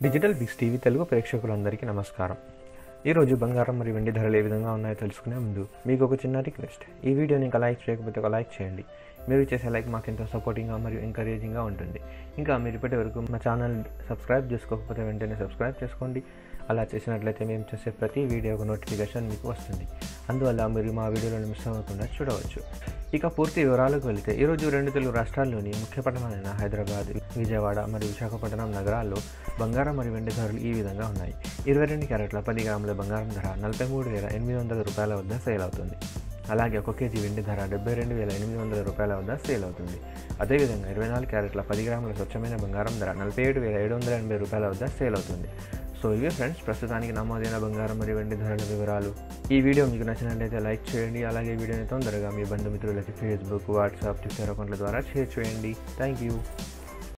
digital Biggs TV Telugu ప్రేక్షకులందరికీ నమస్కారం ఈరోజు బంగారం మరియు వెండి ధరలు ఏ విధంగా ఉన్నాయో తెలుసుకునే ముందు మీకు ఒక చిన్న రిక్వెస్ట్ ఈ వీడియోని ఇంకా లైక్ చేయకపోతే ఒక లైక్ చేయండి మీరు చేసే లైక్ మాకు ఎంతో సపోర్టింగ్గా మరియు ఎంకరేజింగ్గా ఉంటుంది ఇంకా మీరు ఇప్పటి వరకు మా ఛానల్ సబ్స్క్రైబ్ చేసుకోకపోతే వెంటనే సబ్స్క్రైబ్ చేసుకోండి అలా చేసినట్లయితే మేము చేసే ప్రతి వీడియో ఒక నోటిఫికేషన్ మీకు వస్తుంది అందువల్ల మీరు మా వీడియోలను మిస్ అవ్వకుండా చూడవచ్చు ఇక పూర్తి వివరాలకు వెళితే ఈరోజు రెండు తెలుగు రాష్ట్రాల్లోని ముఖ్య పట్టణాలైన హైదరాబాద్ విజయవాడ మరియు విశాఖపట్నం నగరాల్లో బంగారం మరియు వెండి ధరలు ఈ విధంగా ఉన్నాయి ఇరవై రెండు క్యారెట్ల పది గ్రాముల బంగారం ధర నలభై మూడు వేల ఎనిమిది వందల రూపాయల వద్ద సేల్ అవుతుంది అలాగే ఒక కేజీ వెండి ధర డెబ్బై రెండు వేల ఎనిమిది వందల రూపాయల వద్ద సేల్ అవుతుంది అదేవిధంగా ఇరవై నాలుగు క్యారెట్ల పది గ్రాముల స్వచ్ఛమైన బంగారం ధర నలభై ఏడు వేల ఏడు వందల ఎనభై రూపాయల వద్ద సేల్ అవుతుంది సో ఇవే ఫ్రెండ్స్ ప్రస్తుతానికి నమోదైన బంగారం మరియు వెండి ధరల వివరాలు ఈ వీడియో మీకు నచ్చినట్లయితే లైక్ చేయండి అలాగే ఈ వీడియోని తొందరగా మీ బంధుమిత్రులకి ఫేస్బుక్ వాట్సాప్ ట్విట్టర్ అకౌంట్ల ద్వారా షేర్ చేయండి థ్యాంక్ యూ